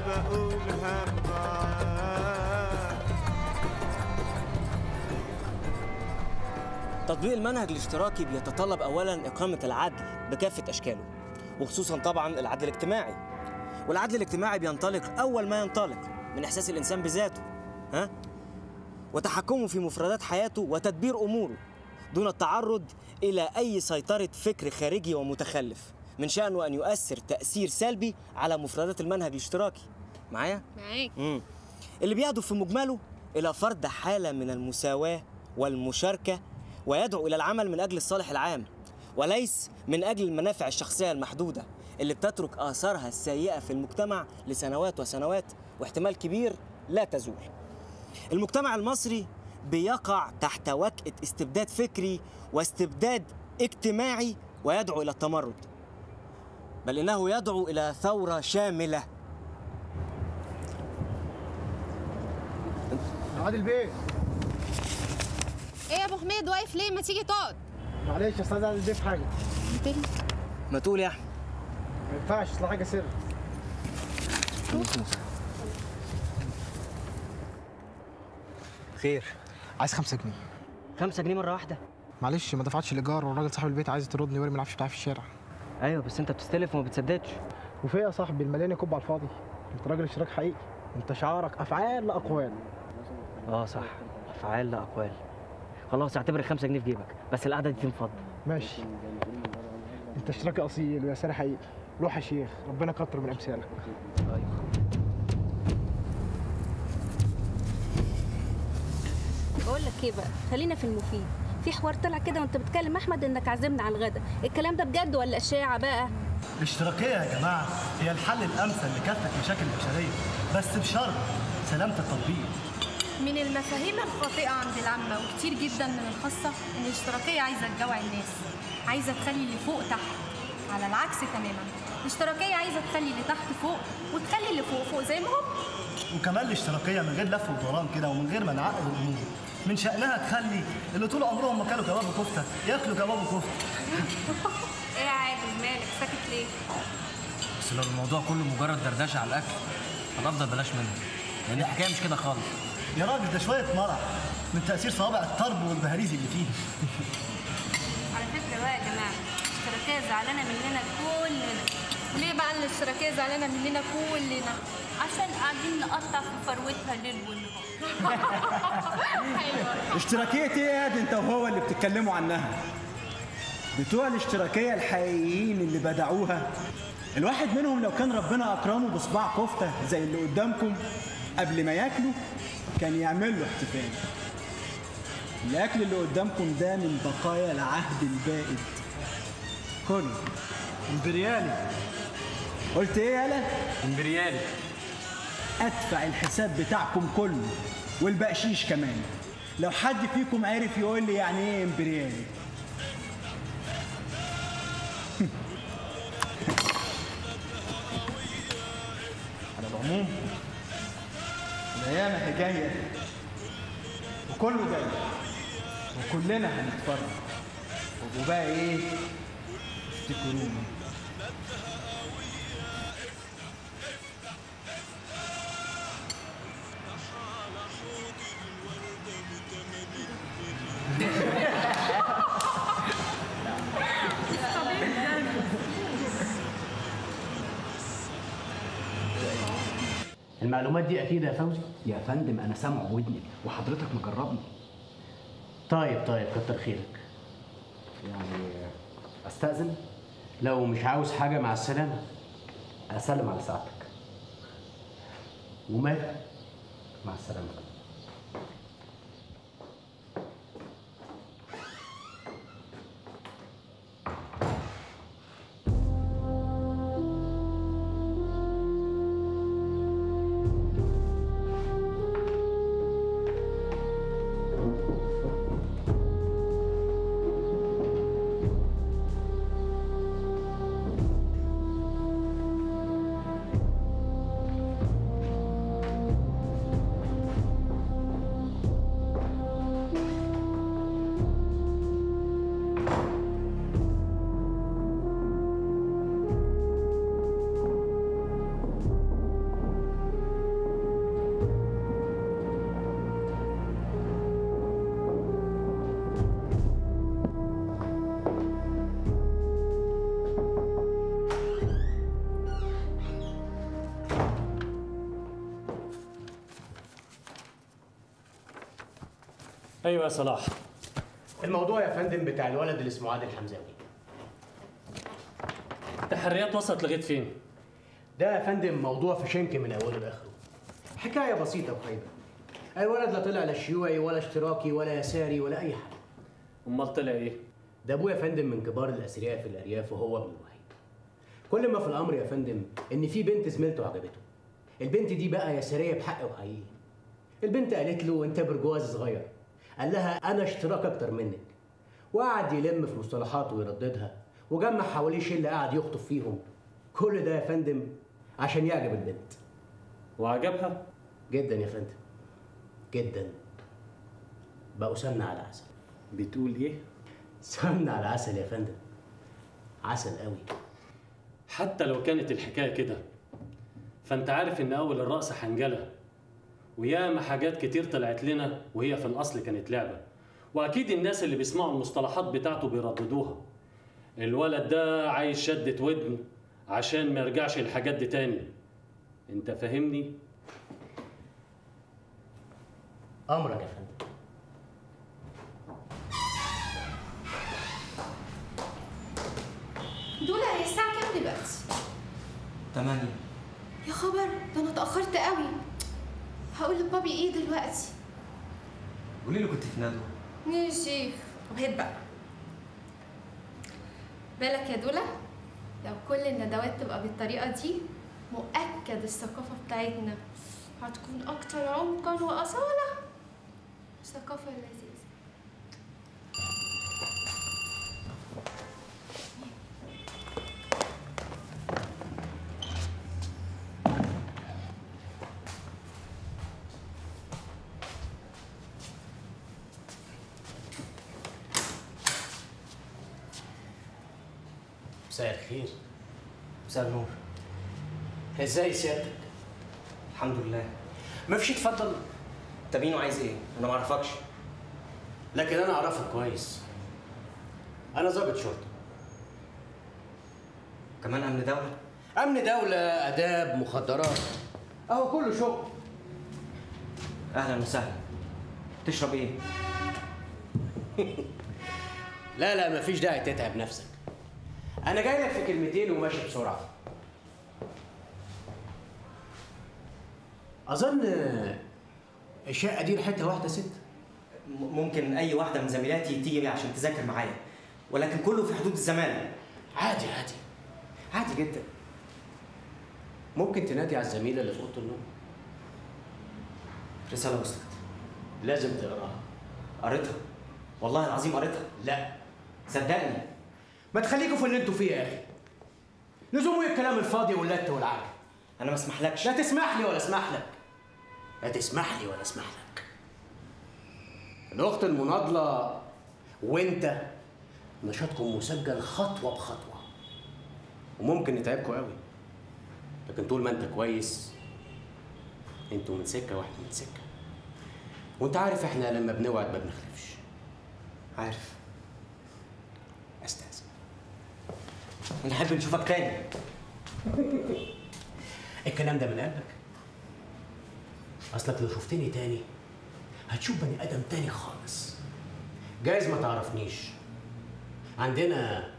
بقولها معاك تطبيق المنهج الاشتراكي بيتطلب اولا اقامه العدل بكافه اشكاله وخصوصا طبعا العدل الاجتماعي والعدل الاجتماعي بينطلق اول ما ينطلق من احساس الانسان بذاته ها وتحكمه في مفردات حياته وتدبير اموره دون التعرض الى اي سيطره فكر خارجي ومتخلف من شانه ان يؤثر تاثير سلبي على مفردات المنهج الاشتراكي معايا معاك مم. اللي بيهدف في مجمله إلى فرض حالة من المساواة والمشاركة ويدعو إلى العمل من أجل الصالح العام وليس من أجل المنافع الشخصية المحدودة اللي بتترك آثارها السيئة في المجتمع لسنوات وسنوات واحتمال كبير لا تزول المجتمع المصري بيقع تحت وكأة استبداد فكري واستبداد اجتماعي ويدعو إلى التمرد بل إنه يدعو إلى ثورة شاملة عادل بيه ايه يا ابو حميد واقف ليه ما تيجي تقعد معلش يا استاذ عادل بيه في حاجه ما تقول يا أحمد ما ينفعش اصل حاجه سر خير عايز خمسة جنيه خمسة جنيه مرة واحدة معلش ما دفعتش الايجار والراجل صاحب البيت عايز يطردني ويرمي العفش بتاعي في الشارع ايوه بس انت بتستلف وما بتسددش وفي إيه يا صاحبي المليان كوب على الفاضي انت راجل اشتراك حقيقي انت شعارك افعال لا اقوال اه صح افعال لا اقوال خلاص اعتبر الخمسة جنيه في جيبك بس القعدة دي تنفض ماشي انت اشتراكي اصيل ويا ساري حقيقي روح يا شيخ ربنا كتر من امثالك بقول لك ايه بقى خلينا في المفيد في حوار طلع كده وانت بتكلم احمد انك عازمنا على الغدا الكلام ده بجد ولا اشاعه بقى الاشتراكية يا جماعة هي الحل الأمثل لكافة مشاكل البشرية بس بشرط سلامة التطبيق من المفاهيم الخاطئة عند العامة وكتير جدا من الخاصة إن الاشتراكية عايزة تجوع الناس عايزة تخلي اللي فوق تحت على العكس تماما الاشتراكية عايزة تخلي اللي تحت فوق وتخلي اللي فوق فوق زي ما هم وكمان الاشتراكية من غير لف ودوران كده ومن غير ما نعقد الأمور من شأنها تخلي اللي طول عمرهم ما كانوا كباب وكفتة ياكلوا كباب وكفتة ايه يا عادل مالك ساكت ليه؟ بس لو الموضوع كله مجرد دردشه على الاكل هنفضل بلاش منها لان الحكايه مش كده خالص يا راجل ده شوية مرع من تأثير صوابع الطرب والبهاريز اللي فيه على فكرة بقى يا جماعة الاشتراكية زعلانة مننا كلنا ليه بقى الاشتراكية زعلانة مننا كلنا؟ عشان قاعدين نقطع في فروتها ليل ونهار ايوه اشتراكية ايه يا دي انت وهو اللي بتتكلموا عنها بتوع الاشتراكية الحقيقيين اللي بدعوها الواحد منهم لو كان ربنا أكرمه بصباع كفتة زي اللي قدامكم قبل ما ياكله كان يعمل له احتفال الأكل اللي قدامكم ده من بقايا العهد البائد كله امبريالي قلت ايه يالا؟ امبريالي ادفع الحساب بتاعكم كله والبقشيش كمان لو حد فيكم عرف يقول لي يعني ايه امبريالي على العموم الايام اهي جايه وكله جاي وكلنا هنتفرج وبقى ايه افتكروني المعلومات دي اكيد يا فوزي يا فندم انا سامعه بودني وحضرتك مجربني طيب طيب كتر خيرك يعني استاذن لو مش عاوز حاجه مع السلامه اسلم على سعادتك ومال مع السلامه ايوه يا صلاح الموضوع يا فندم بتاع الولد اللي اسمه عادل حمزاوي التحريات وصلت لغايه فين؟ ده يا فندم موضوع في شنك من اوله لاخره حكايه بسيطه وخايبه الولد لا طلع لا شيوعي ولا اشتراكي ولا يساري ولا اي حاجه امال طلع ايه؟ ده ابويا يا فندم من كبار الاثرياء في الارياف وهو ابن الوحيد كل ما في الامر يا فندم ان في بنت زميلته عجبته البنت دي بقى يساريه بحق وحقيقي البنت قالت له انت برجواز صغير قال لها انا اشتراك اكتر منك وقعد يلم في مصطلحات ويرددها وجمع حواليه شله قعد يخطب فيهم كل ده يا فندم عشان يعجب البنت وعجبها جدا يا فندم جدا بقوا سمنة على عسل بتقول ايه سمنة على عسل يا فندم عسل قوي حتى لو كانت الحكايه كده فانت عارف ان اول الرقص حنجله وياما حاجات كتير طلعت لنا وهي في الاصل كانت لعبه واكيد الناس اللي بيسمعوا المصطلحات بتاعته بيرددوها الولد ده عايز شدة ودن عشان ما يرجعش الحاجات دي تاني انت فاهمني امرك يا فندم دول هي الساعة كام دلوقتي؟ تمانية يا خبر ده انا اتأخرت قوي هقول لبابي ايه دلوقتي؟ قولي له كنت في ندوة يا شيخ وهات بقى بالك يا دولا لو كل الندوات تبقى بالطريقة دي مؤكد الثقافة بتاعتنا هتكون أكتر عمقا وأصالة ثقافة لذيذة مساء الخير مساء النور ازاي سيادتك الحمد لله ما فيش اتفضل انت مين وعايز ايه؟ انا ما اعرفكش لكن انا اعرفك كويس انا ضابط شرطه كمان امن دولة امن دوله اداب مخدرات اهو كله شغل اهلا وسهلا تشرب ايه؟ لا لا مفيش داعي تتعب نفسك انا جاي لك في كلمتين وماشي بسرعه اظن الشقه دي ريحتها واحده ست م- ممكن اي واحدة من زميلاتي تيجي عشان تذاكر معايا ولكن كله في حدود الزمان عادي عادي عادي جدا ممكن تنادي على الزميله اللي في اوضه النوم رسالة وصلت لازم تقراها قريتها والله العظيم قريتها لا صدقني ما تخليكوا في اللي انتوا فيه يا اخي لزوم ايه الكلام الفاضي واللت والعجل انا ما اسمحلكش لا تسمح لي ولا اسمح لك لا تسمح لي ولا اسمح لك الاخت المناضله وانت نشاطكم مسجل خطوه بخطوه وممكن نتعبكم قوي لكن طول ما انت كويس انتوا من سكه واحنا من سكه وانت عارف احنا لما بنوعد ما بنخلفش عارف استاذن نحب نشوفك تاني الكلام ده من قلبك اصلك لو شفتني تاني هتشوف بني ادم تاني خالص جايز ما تعرفنيش عندنا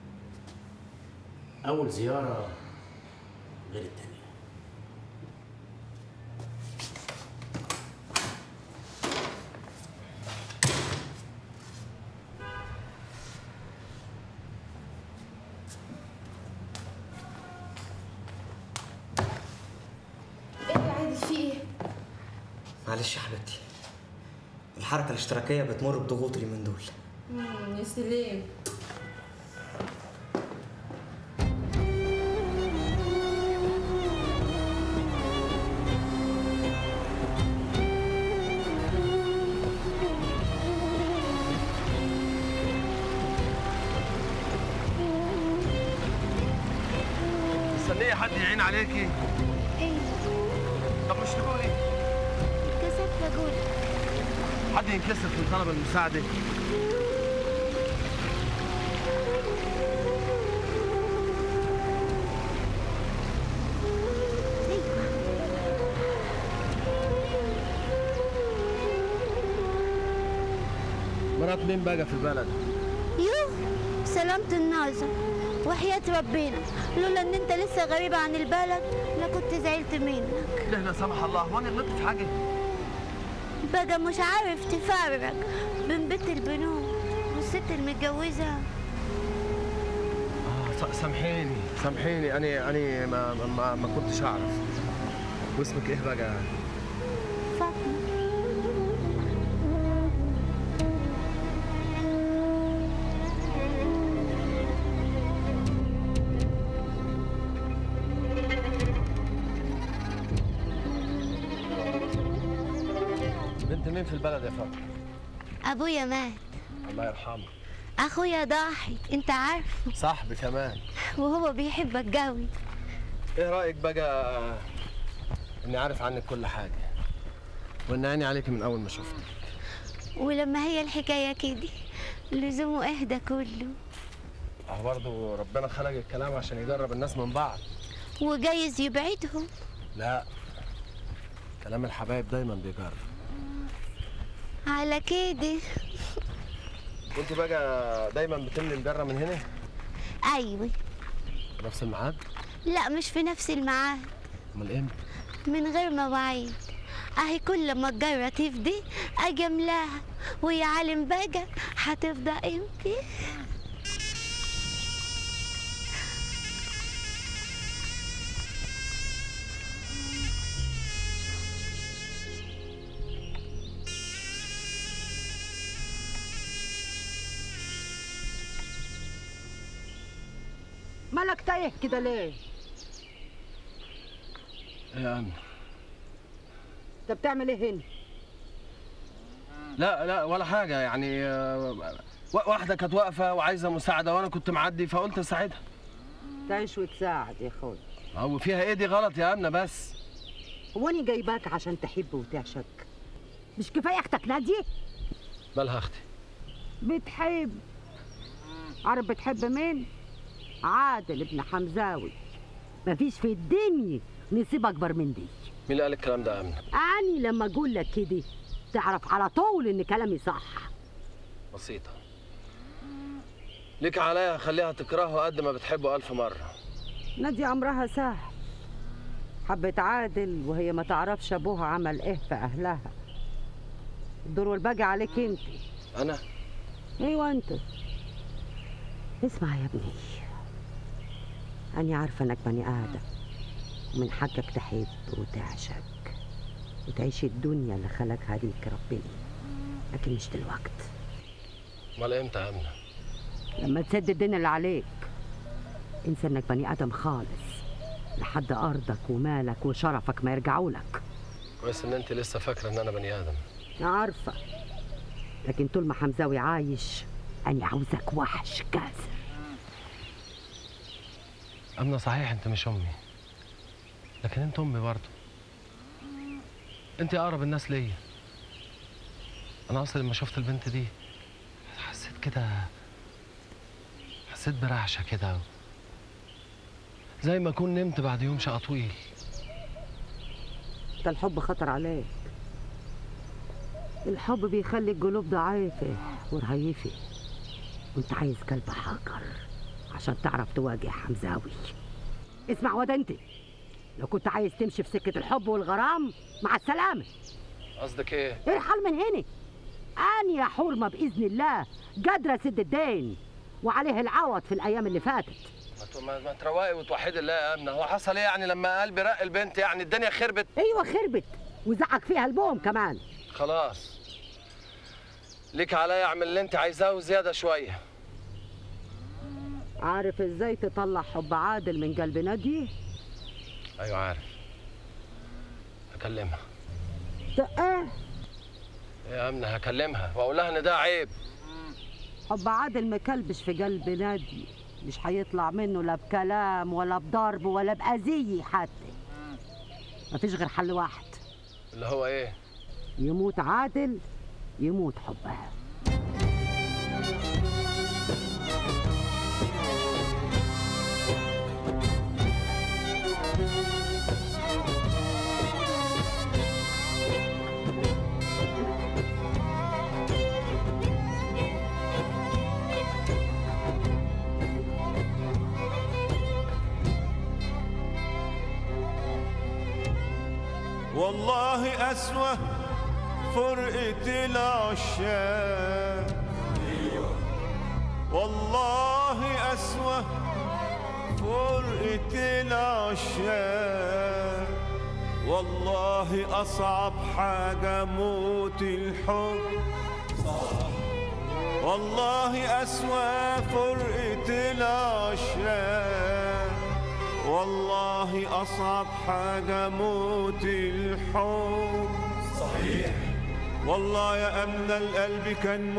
اول زياره غير التانية ايه يا عادل في ايه؟ معلش يا حبيبتي الحركة الاشتراكية بتمر بضغوط اليومين دول مم، يا سلام مستنية حد يعين عليكي ايه طب مش تقولي كسبت بقول حد ينكسر في طلب المساعدة مرات مين بقى في البلد يو سلامة النظر وحياة ربنا لولا ان انت لسه غريب عن البلد لكنت زعلت منك ليه لا سمح الله وانا غلطت في حاجه بقى مش عارف تفرق بين بيت البنوت والست المتجوزة آه س- سامحيني سامحيني انا انا ما ما, ما كنتش اعرف واسمك ايه بقى فاطمة بنت مين في البلد يا فاطمه ابويا مات الله يرحمه اخويا ضاحي انت عارفه صاحبي كمان وهو بيحبك قوي ايه رايك بقى اني عارف عنك كل حاجه وان عيني عليك من اول ما شفتك ولما هي الحكاية كده لزومه اهدى كله اه برضه ربنا خلق الكلام عشان يجرب الناس من بعض وجايز يبعدهم لا كلام الحبايب دايما بيجرب على كده وانت بقى دايما بتملي الجره من هنا ايوه في نفس الميعاد لا مش في نفس الميعاد امال امتى من غير مواعيد اهي كل ما الجرة تفضي اجي املاها ويا عالم بقى هتفضى امتى مالك تايه كده ليه؟ ايه يا امن انت بتعمل ايه هنا؟ لا لا ولا حاجه يعني آه، وا- واحده كانت واقفه وعايزه مساعده وانا كنت معدي فقلت اساعدها تعيش وتساعد يا اخوي هو فيها ايه دي غلط يا امنه بس هو انا جايباك عشان تحب وتعشق مش كفايه اختك ناديه؟ مالها اختي بتحب عارف بتحب مين؟ عادل ابن حمزاوي مفيش في الدنيا نصيب اكبر من دي مين اللي قال الكلام ده يا امنه اني لما اقول لك كده تعرف على طول ان كلامي صح بسيطه ليك عليها خليها تكرهه قد ما بتحبه ألف مرة نادي امرها سهل حبت عادل وهي ما تعرفش ابوها عمل ايه في اهلها الدور والباقي عليك انت أنا ايوه انت اسمع يا ابني أنا عارفة إنك بني آدم ومن حقك تحب وتعشق وتعيش الدنيا اللي خلقها ليك ربنا لكن مش دلوقت أمال إمتى يا أمنة؟ لما تسد الدين اللي عليك انسى إنك بني آدم خالص لحد أرضك ومالك وشرفك ما يرجعوا لك كويس إن أنت لسه فاكرة إن أنا بني آدم عارفة لكن طول ما حمزاوي عايش أنا عاوزك وحش كاسر أمنة صحيح أنت مش أمي لكن أنت أمي برضه أنت أقرب الناس ليا أنا أصلا لما شفت البنت دي حسيت كده حسيت برعشة كده زي ما أكون نمت بعد يوم شقى طويل ده الحب خطر عليك الحب بيخلي القلوب ضعيفة ورهيفة وانت عايز كلب حجر عشان تعرف تواجه حمزاوي اسمع واد انت لو كنت عايز تمشي في سكة الحب والغرام مع السلامة قصدك إيه؟ ارحل من هنا أنا يا حرمة بإذن الله قادرة أسد الدين وعليه العوض في الأيام اللي فاتت ما ت- ما, ما تروقي وتوحدي الله يا أمنة هو حصل إيه يعني لما قلبي رق البنت يعني الدنيا خربت أيوة خربت وزعق فيها البوم كمان خلاص ليك عليا اعمل اللي انت عايزاه وزياده شويه عارف ازاي تطلع حب عادل من قلب نادي ايوه عارف هكلمها ايه يا امنه هكلمها واقول لها ان ده عيب حب عادل مكلبش في قلب نادي مش هيطلع منه لا بكلام ولا بضرب ولا بأذية حتى مفيش غير حل واحد اللي هو ايه يموت عادل يموت حبها والله أسوأ فرقة العشاق والله أسوأ فرقة العشاق والله أصعب حاجة موت الحب والله أسوأ فرقة العشاق والله أصعب حاجة موت الحب صحيح والله يا أمنة القلب كان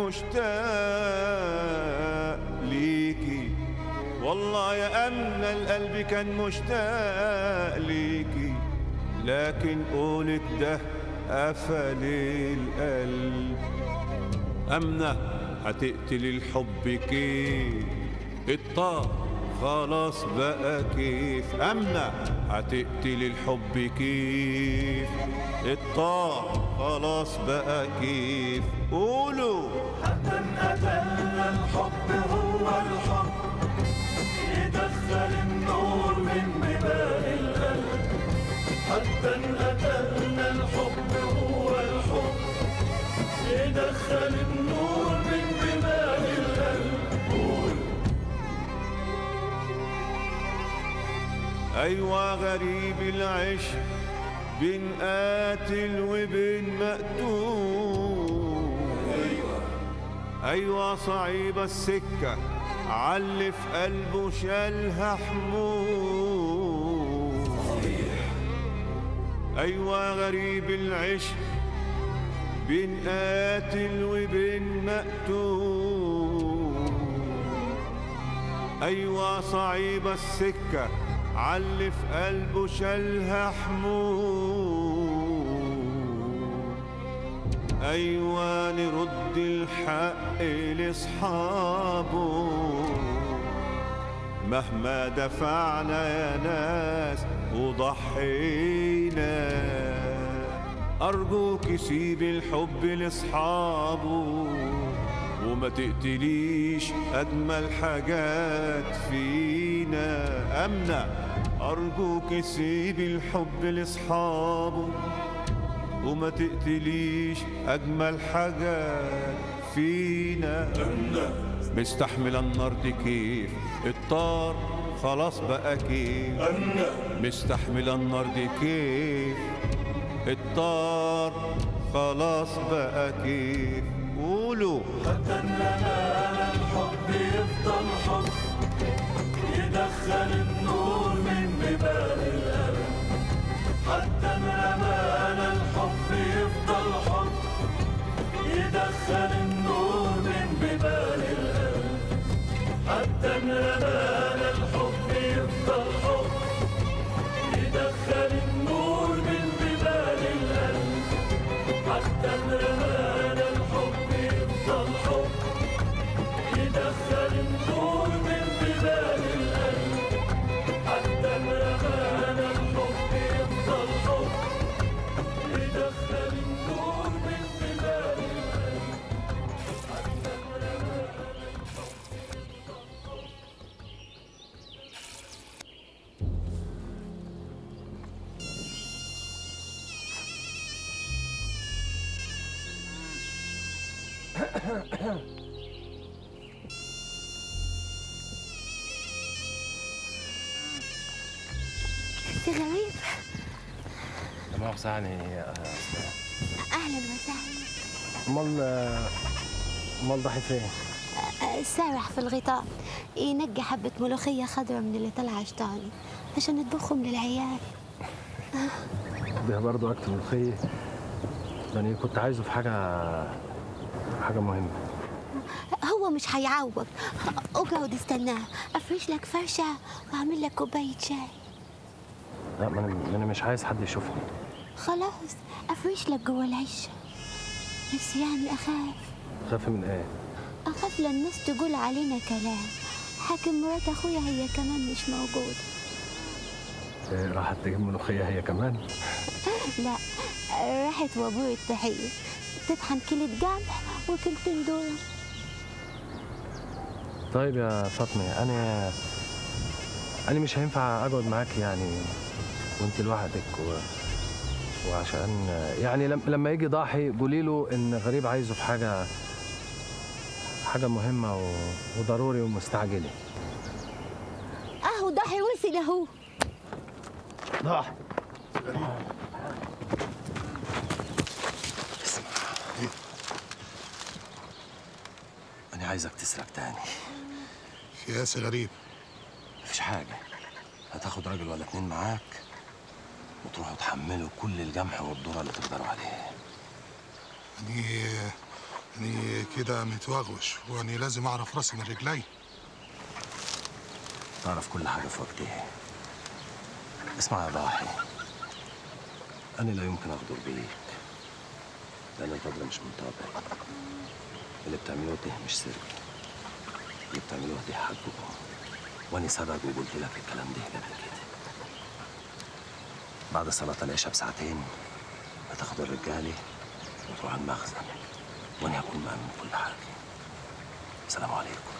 مشتاق ليكي والله يا أمنة القلب كان مشتاق ليكي لكن قولك ده قفل القلب أمنة هتقتل الحب كيف الطاق خلاص بقى كيف أمنة هتقتل الحب كيف الطاق خلاص بقى كيف قولوا قتلنا الحب هو الحب يدخل النور من ببال القلب حتى قتلنا الحب هو الحب يدخل النور من ببال القلب قول أيوة غريب العشق بين قاتل وبين مقتول أيوة أيوة صعيبة السكة علي في قلبه شالها حمول أيوة غريب العشق بين قاتل وبين مقتول أيوة صعيبة السكة علي في قلبه شالها حمول أيوة نرد الحق لأصحابه مهما دفعنا يا ناس وضحينا أرجوك سيب الحب لأصحابه وما تقتليش أجمل حاجات فينا أمنة أرجوك سيب الحب لأصحابه وما تقتليش أجمل حاجات فينا أمنة مستحملة النار دي كيف الطار خلاص بقى كيف أمنة مستحملة النار دي كيف الطار خلاص بقى كيف قولوا قتلنا الحب يفضل حب يدخل النور من ببال القلب حتى رمانا الحب يفضل حب يدخل النور من ببال القلب حتى رمانا الحب يفضل حب يدخل النور من ببال القلب حتى رمانا الحب يفضل حب يدخل النور من ببال القلب حتى رمانا الحب يفضل حب يدخل النور من ببال القلب حتى رمانا سي غريب لا مؤاخذة يعني آه، أصل- اهلا وسهلا امال امال ضحي فين؟ أه، سارح في الغطاء ينقي حبة ملوخية خضرة من اللي طلع عشتاني عشان نطبخهم للعيال ده برضه أكتر ملوخية يعني كنت عايزه في حاجة حاجة مهمة هو مش هيعوض اقعد استناه افرش لك فرشة واعمل لك كوباية شاي لا ما أنا ما أنا مش عايز حد يشوفني خلاص افرش لك جوه العشة بس يعني اخاف خاف من إيه؟ اخاف لا الناس تقول علينا كلام حاكم مرات اخويا هي كمان مش موجودة إيه، راحت تجيب ملوخية هي كمان لا راحت وابوي التحية تطحن كيلة قمح وكيلتين دول طيب يا فاطمة أنا أنا مش هينفع أقعد معاك يعني وأنت لوحدك و... وعشان يعني لم- لما يجي ضاحي قولي له ان غريب عايزه في حاجه حاجه مهمه و... وضروري ومستعجله اهو ضحي وصل اهو ضاحي أنا عايزك تسرق تاني يا سي غريب مفيش حاجة هتاخد راجل ولا اتنين معاك وتروحوا تحملوا كل الجمح والذرة اللي تقدروا عليه يعني يعني كده متوغوش واني لازم اعرف راسي من رجلي تعرف كل حاجة في وقتها اسمع يا ضاحي أنا لا يمكن أغدر بيك لأن الغدر مش من طبعي اللي بتعملوه ده مش سر اللي بتعملوه ده حقكم وأنا سبق وقلت لك الكلام ده قبل كده بعد صلاة العشاء بساعتين هتاخدوا الرجالة وتروح المخزن وأنا هكون مأمن كل حاجة سلام عليكم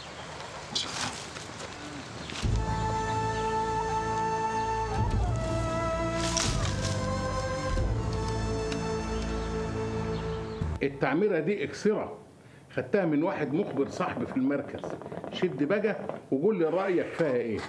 التعميرة دي اكسرة خدتها من واحد مخبر صاحبي في المركز شد بقى وقول لي رأيك فيها ايه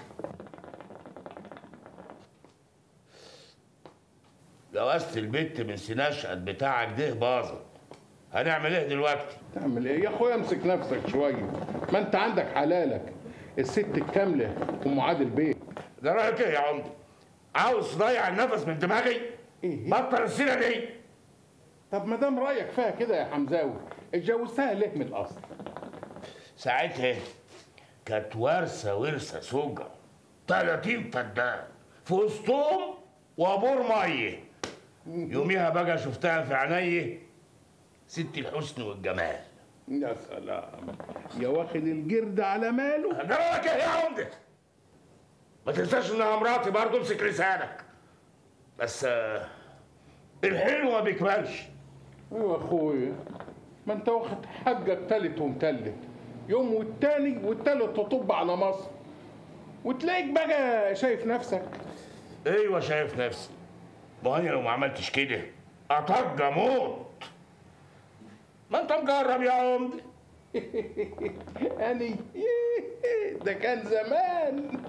جوازة البت من سناشقت بتاعك ده باظت هنعمل ايه دلوقتي؟ تعمل ايه يا اخويا امسك نفسك شوية ما انت عندك حلالك الست الكاملة ام عادل بيه ده رايك ايه يا عمدي؟ عاوز تضيع النفس من دماغي؟ ايه بطل السيرة دي طب ما دام رأيك فيها كده يا حمزاوي اتجوزتها ليه من الاصل ساعتها كانت وارثة ورثة سوجة 30 فدان في وسطهم وابور ميه يوميها بقى شفتها في عيني ست الحسن والجمال يا سلام يا واخد الجرد على ماله ده رايك ايه يا عمده؟ ما تنساش انها مراتي برضه امسك لسانك بس آه، الحلو ما بيكملش ايوه يا اخويا ما انت واخد حاجك تالت ومتلت يوم والتاني والتالت تطب على مصر وتلاقيك بقى شايف نفسك ايوه شايف نفسي ما انا لو ما عملتش كده اطج اموت ما انت مجرب يا عمده اني ده كان زمان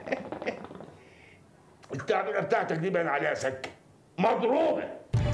التعبيره بتاعتك دي باين عليها سكه مضروبه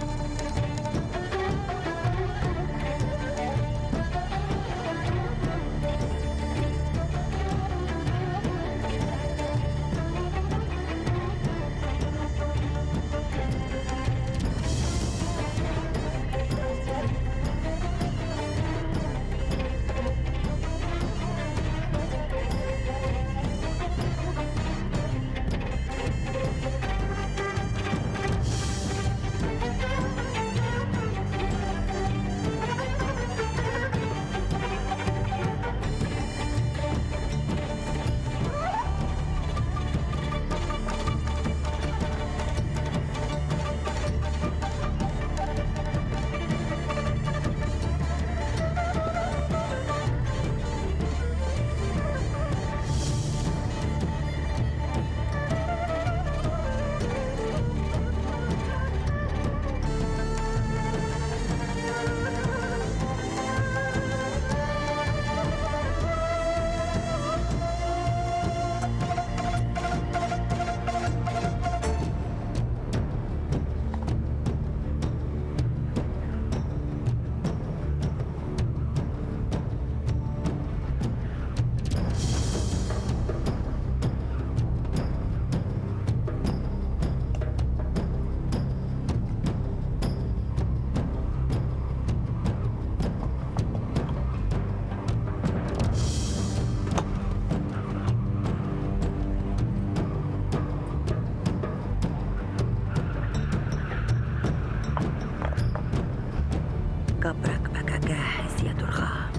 قبرك بقى جاهز يا درغام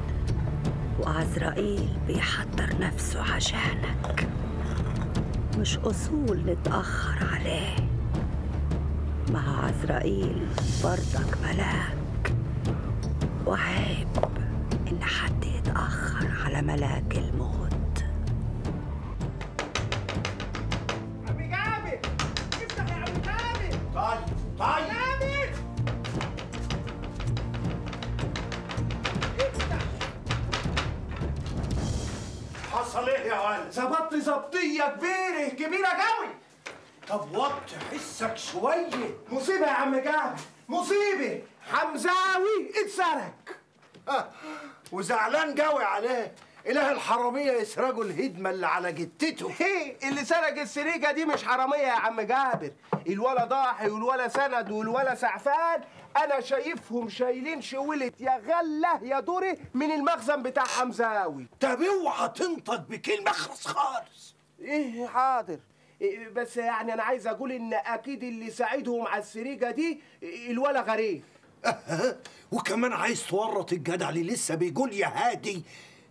وعزرائيل بيحضر نفسه عشانك مش أصول نتأخر عليه ما هو عزرائيل برضك ملاك وعيب إن حد يتأخر على ملاك الموت عمي جابر افتح يا عمي جابر طيب طيب حصل ايه يا ولد؟ ظبطت ظبطيه كبيره كبيره قوي طب وطي حسك شويه مصيبه يا عم جابر مصيبه حمزاوي اتسرق آه، وزعلان قوي عليه اله الحراميه يسرقوا الهدمه اللي على جتته ايه اللي سرق السريجه دي مش حراميه يا عم جابر الولا ضاحي والولا سند والولا سعفان انا شايفهم شايلين شويلة يا غله يا دوري من المخزن بتاع حمزاوي طب اوعى تنطق بكلمه اخرس خالص ايه حاضر إيه بس يعني انا عايز اقول ان اكيد اللي ساعدهم على السريجه دي الولا غريب وكمان عايز تورط الجدع اللي لسه بيقول يا هادي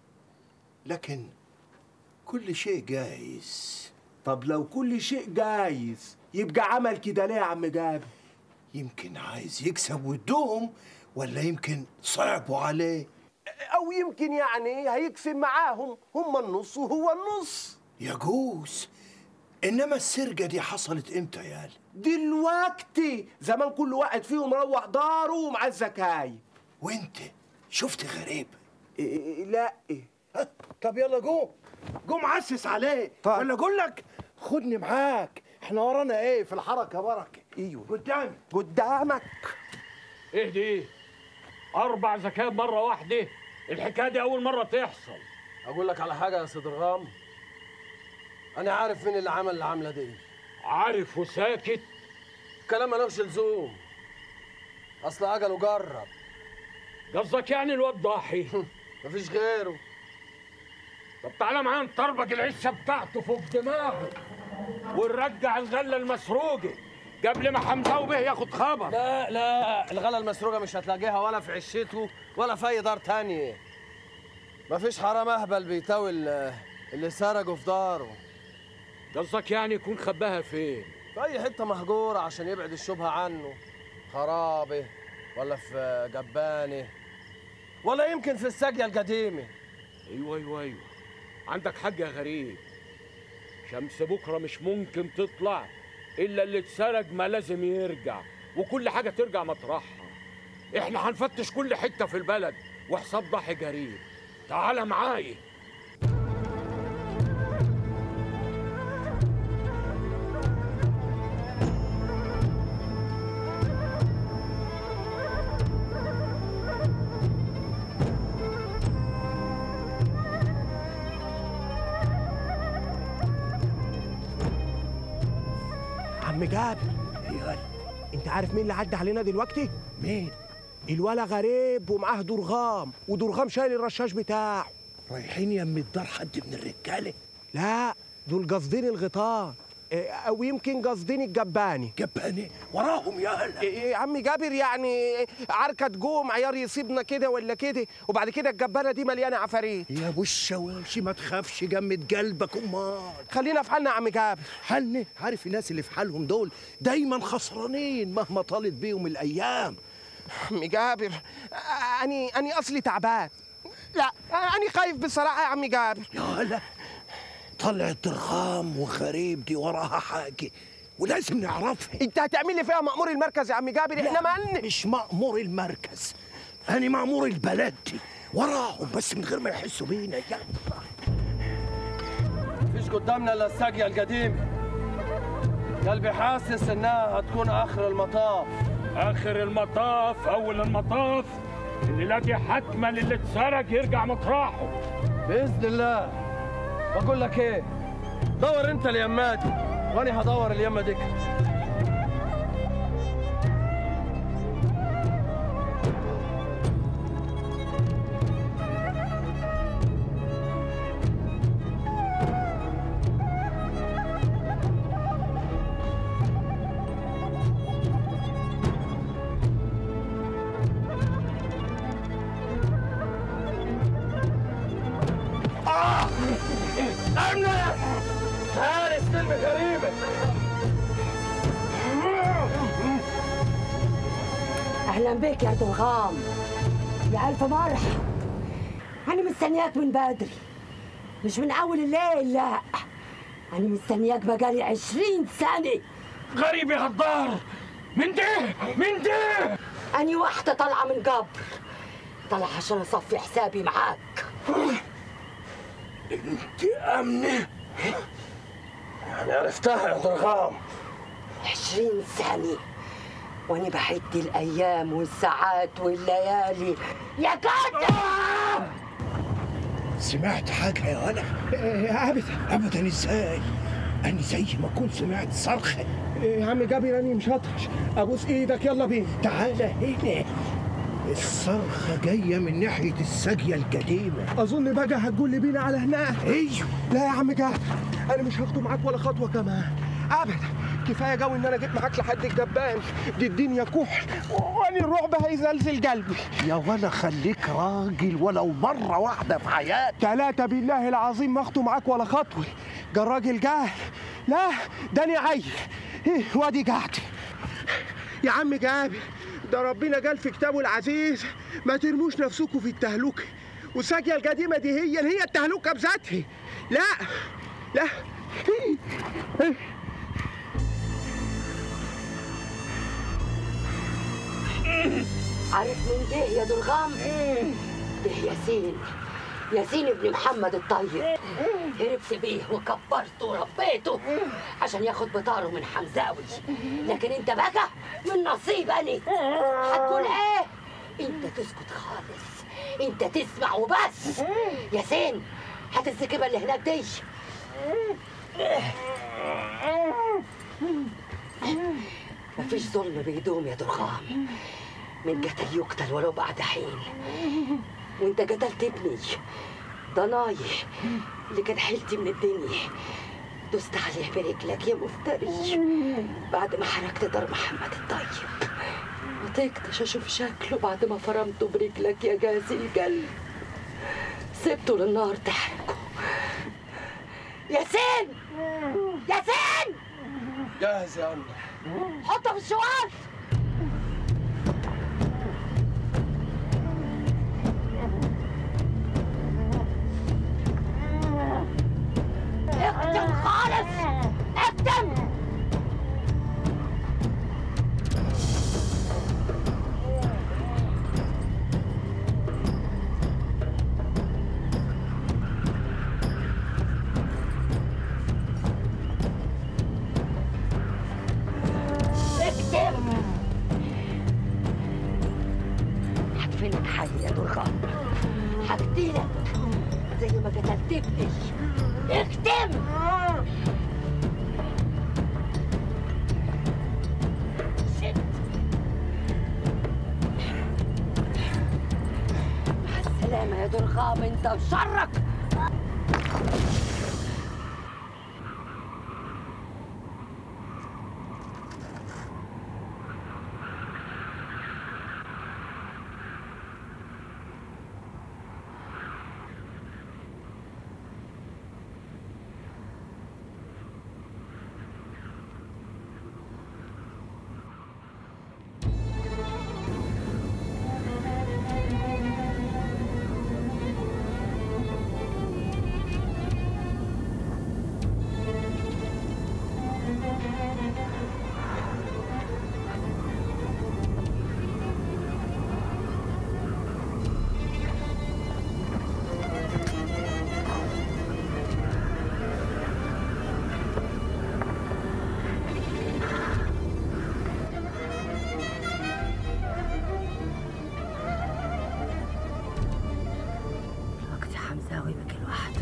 لكن كل شيء جايز طب لو كل شيء جايز يبقى عمل كده ليه يا عم جابر يمكن عايز يكسب ودهم ولا يمكن صعبوا عليه او يمكن يعني هيقسم معاهم هم النص وهو النص يجوز انما السرقه دي حصلت امتى يا دلوقتي زمان كل واحد فيهم روح داره ومعاه الزكايب وانت شفت غريب إيه لا ها، طب يلا قوم قوم عسس عليه طيب. ولا اقول لك خدني معاك احنا ورانا ايه في الحركه بركه ايوه قدامي قدامك ايه دي اربع زكاه مره واحده الحكايه دي اول مره تحصل اقول لك على حاجه يا سيد الغام انا عارف مين اللي عمل العمله دي عارف وساكت كلام ملوش لزوم اصل عجله جرب قصدك يعني الواد ضاحي مفيش غيره طب تعالى معايا نطربق العشه بتاعته فوق دماغه ونرجع الغله المسروقه قبل ما حمزه به ياخد خبر لا لا الغلا المسروقه مش هتلاقيها ولا في عشته ولا في اي دار تانية مفيش حرام اهبل بيتاوي ال- اللي سرقه في داره قصدك يعني يكون خباها فين في اي حته مهجوره عشان يبعد الشبهه عنه خرابه ولا في جبانه ولا يمكن في الساقيه القديمه ايوه ايوه ايوه عندك حق يا غريب شمس بكره مش ممكن تطلع الا اللي اتسرق ما لازم يرجع وكل حاجه ترجع مطرحها احنا هنفتش كل حته في البلد وحساب ضحي جريب تعالى معايا عم جابر ايوه انت عارف مين اللي عدى علينا دلوقتي مين الولا غريب ومعاه درغام ودرغام شايل الرشاش بتاعه رايحين يم الدار حد من الرجاله لا دول قاصدين الغيطان إيه، او يمكن قاصدين الجباني جباني وراهم يا هلا إيه يا عم جابر يعني عركة جوم عيار يصيبنا كده ولا كده وبعد كده الجبانه دي مليانه عفاريت يا ابو الشواشي ما تخافش جمد قلبك امال خلينا في حالنا يا عم جابر حالنا عارف الناس اللي في حالهم دول دايما خسرانين مهما طالت بيهم الايام عم جابر اني اني اصلي تعبان لا اني خايف بصراحه يا عم جابر يا هلا طلع الدرغام وغريب دي وراها حاجه ولازم نعرفها انت هتعمل لي فيها مأمور المركز يا عم جابر احنا مالنا مش مأمور المركز انا مأمور البلد دي وراهم بس من غير ما يحسوا بينا يا مفيش قدامنا الا الساقيه القديمه قلبي حاسس انها هتكون اخر المطاف اخر المطاف اول المطاف الليله دي حتما اللي اتسرق يرجع مطرحه باذن الله بقول لك ايه دور انت اليمه دي وانا هدور اليمه دي امنا تعال استلم غريبه اهلا بك يا درغام يا الف مرحب انا مستنياك من بدري مش من اول الليل لا انا مستنياك بقالي عشرين سنه غريب يا غدار من ده من ده أني واحدة طالعة من جبر طالعة عشان أصفي حسابي معاك انت امنه يعني عرفتها يا ضرغام عشرين سنة وأني بعد الأيام والساعات والليالي يا قاتل سمعت حاجة يا ولد؟ أبدا أبدا إزاي؟ أنا زي ما كنت سمعت صرخة يا عم جابر أنا مش هطرش أبوس إيدك يلا بينا تعالى هنا الصرخة جاية من ناحية الساقية القديمة أظن بقى هتقول لي بينا على هناك أيوه لا يا عم جابر أنا مش هاخده معاك ولا خطوة كمان أبدا كفاية جو إن أنا جيت معاك لحد الجبان دي الدنيا كحل وأنا الرعب هيزلزل قلبي يا ولا خليك راجل ولو مرة واحدة في حياتك تلاتة بالله العظيم ما اخده معاك ولا خطوة ده الراجل جاهل لا ده انا عيل إيه وادي قاعد يا عم جابر ده ربنا قال في كتابه العزيز ما ترموش نفسكم في التهلكة والساقية القديمة دي هي هي التهلكة بذاتها لا لا عارف مين ده يا درغام؟ ده ياسين ياسين ابن محمد الطيب هربت بيه وكبرته وربيته عشان ياخد بطاره من حمزاوي لكن انت بقى من نصيب اني هتقول ايه انت تسكت خالص انت تسمع وبس ياسين هات الزكبه اللي هناك دي مفيش ظلم بيدوم يا درغام من قتل يقتل ولو بعد حين وانت قتلت ابني ضناي اللي كان حيلتي من الدنيا دوست عليه برجلك يا مفتري بعد ما حركت دار محمد الطيب ما تقدرش اشوف شكله بعد ما فرمته برجلك يا جازي القلب سبته للنار تحرقه ياسين ياسين جاهز يا أمي حطه في الشوال اكتم خالص اكتم اكتم هدفنك حي يا درغام هقتلك زي ما قتلت ابني اكتم ست مع السلامة يا درغام انت وشرك وقت حمزاوي بكي لوحده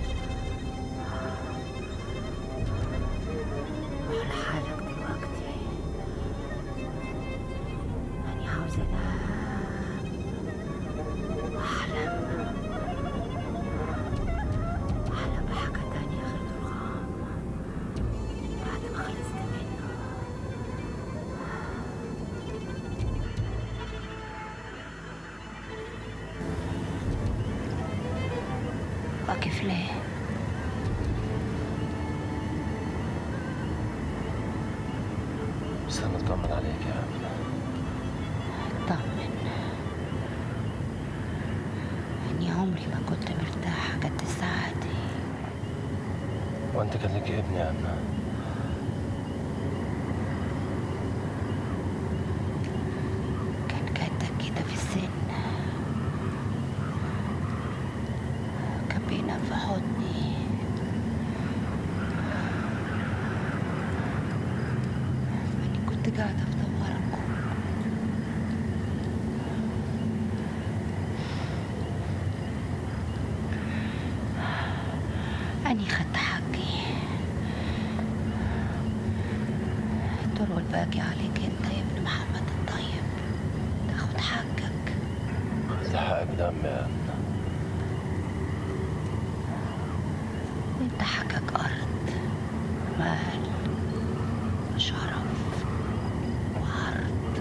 روح لحالك دلوقتي أنا عاوزة أنام وأحلم أحلم بحاجة تانية غير درغام بعد ما خلصت منه واقف ليه؟ استنى اطمن عليك يا عم طمن إني عمري ما كنت مرتاحة قد الساعة دي وانت كان لك ابن يا عم أني خدت حقي الدور والباقي عليك أنت يا ابن محمد الطيب تاخد حقك خذ حقك دم يا أنا وأنت حقك أرض مال وشرف وعرض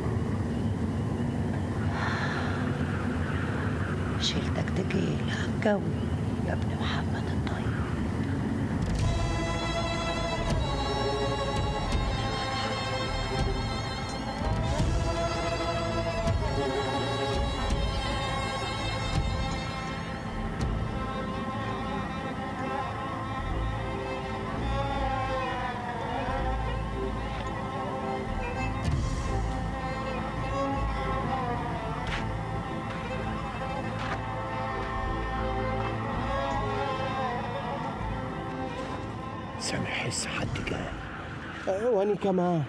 شيلتك تقيلة قوي يا ابن محمد الطيب سامع حس حد جاي أه، وأنا كمان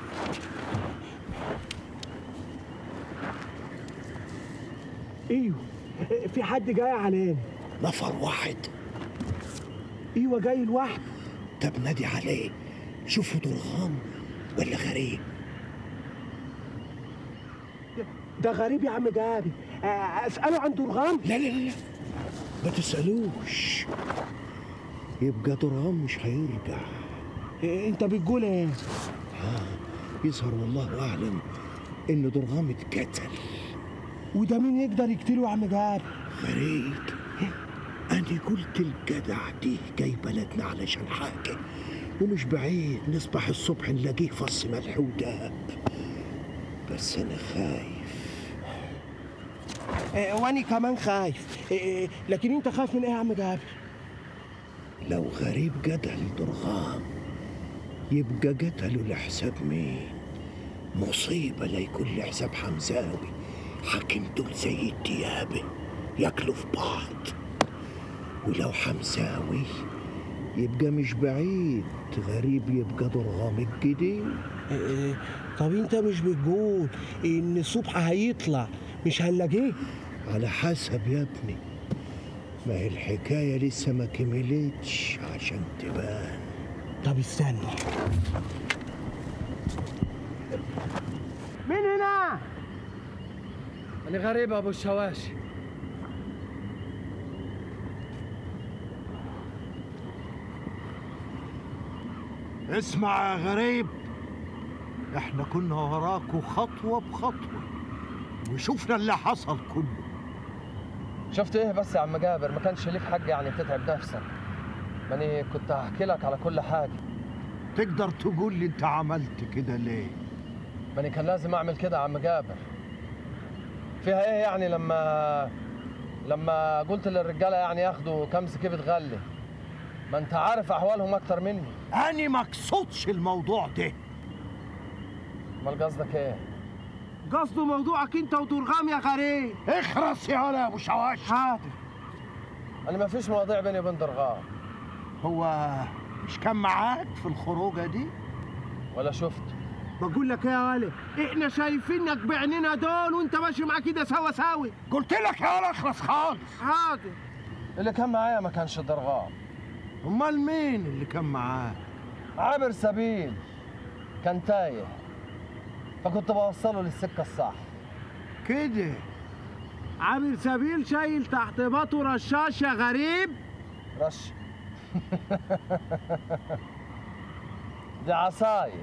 ايوه في حد جاي علينا نفر واحد ايوه جاي لوحده طب نادي عليه شوفوا درغام ولا غريب ده غريب يا عم جابر أه، اساله عن درغام لا لا لا لا ما تسألوش يبقى درغام مش هيرجع انت بتقول ايه ها يظهر والله اعلم ان درغام اتقتل وده مين يقدر يقتله يا عم جابر فريد انا قلت الجدع دي جاي بلدنا علشان حاجه ومش بعيد نصبح الصبح نلاقيه فص ملح ودهب بس انا خايف أه، وأنا كمان خايف أه، لكن انت خايف من ايه يا عم جابر لو غريب قتل درغام يبقى قتله لحساب مين مصيبة لا يكون لحساب حمزاوي حاكم دول زي الديابة ياكلوا في بعض ولو حمزاوي يبقى مش بعيد غريب يبقى درغام الجديد أه، طب انت مش بتقول ان الصبح هيطلع مش هنلاقيه على حسب يا ابني ما هي الحكاية لسه ما كملتش عشان تبان طب استنى مين هنا؟ أنا غريب أبو الشواشي اسمع يا غريب احنا كنا وراكوا خطوة بخطوة وشفنا اللي حصل كله شفت ايه بس يا عم جابر ما كانش ليك حق يعني تتعب نفسك ماني كنت هحكي لك على كل حاجه تقدر تقول لي انت عملت كده ليه ماني كان لازم اعمل كده يا عم جابر فيها ايه يعني لما لما قلت للرجاله يعني ياخدوا كام سكيبة غله ما انت عارف احوالهم اكتر مني أنا ما اقصدش الموضوع ده امال قصدك ايه قصده موضوعك انت ودرغام يا غريب اخرس يا ولا يا ابو شواش حاضر انا ما فيش مواضيع بيني وبين درغام هو مش كان معاك في الخروجه دي ولا شفت بقول لك ايه يا ولد احنا شايفينك بعينينا دول وانت ماشي معاه كده سوا ساوي قلت لك يا ولا اخرس خالص حاضر اللي كان معايا ما كانش درغام امال مين اللي كان معاه عابر سبيل كان تايه فكنت بوصله للسكه الصح كده عامل سبيل شايل تحت باطه رشاش يا غريب رش دي عصايه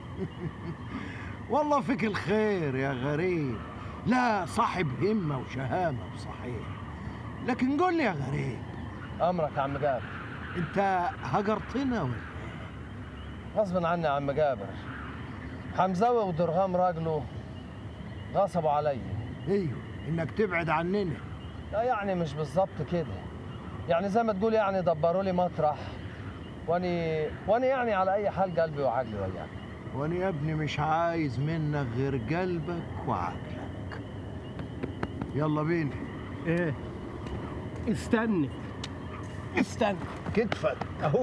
والله فيك الخير يا غريب لا صاحب همة وشهامة بصحيح لكن قول لي يا غريب امرك يا عم جابر انت هجرتنا ولا غصب عني يا عم جابر حمزاوي ودرغام راجله غصبوا عليا ايوه انك تبعد عننا لا يعني مش بالظبط كده يعني زي ما تقول يعني دبروا لي مطرح واني واني يعني على اي حال قلبي وعقلي وياك وانا يا ابني مش عايز منك غير قلبك وعقلك يلا بينا ايه استنى استنى كتفك اهو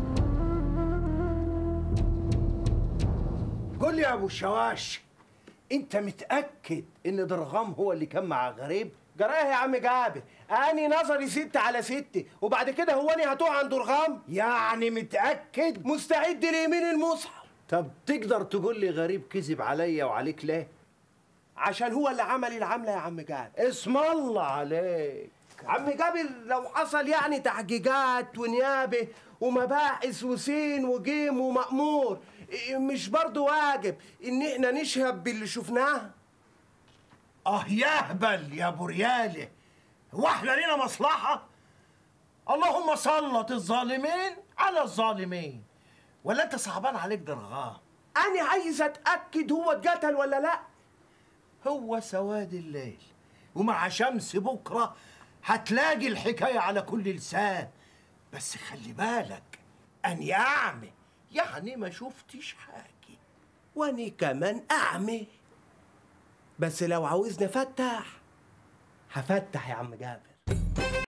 قول لي يا ابو الشواش انت متاكد ان درغام هو اللي كان مع غريب جرايه يا عم جابر اني نظري ستة على ستة وبعد كده هو اني هتوه عند درغام يعني متاكد مستعد ليمين المصحف طب تقدر تقول لي غريب كذب عليا وعليك ليه عشان هو اللي عمل العملة يا عم جابر اسم الله عليك عم جابر لو حصل يعني تحقيقات ونيابة ومباحث وسين وجيم ومأمور إيه مش برضو واجب ان احنا نشهد باللي شفناه اه يهبل يا ابو رياله هو احنا لينا مصلحه اللهم سلط الظالمين على الظالمين ولا انت صعبان عليك درغام انا عايز اتاكد هو اتقتل ولا لا هو سواد الليل ومع شمس بكره هتلاقي الحكايه على كل لسان بس خلي بالك اني اعمى يعني ما شفتش حاجه واني كمان اعمى بس لو عاوزني افتح هفتح يا عم جابر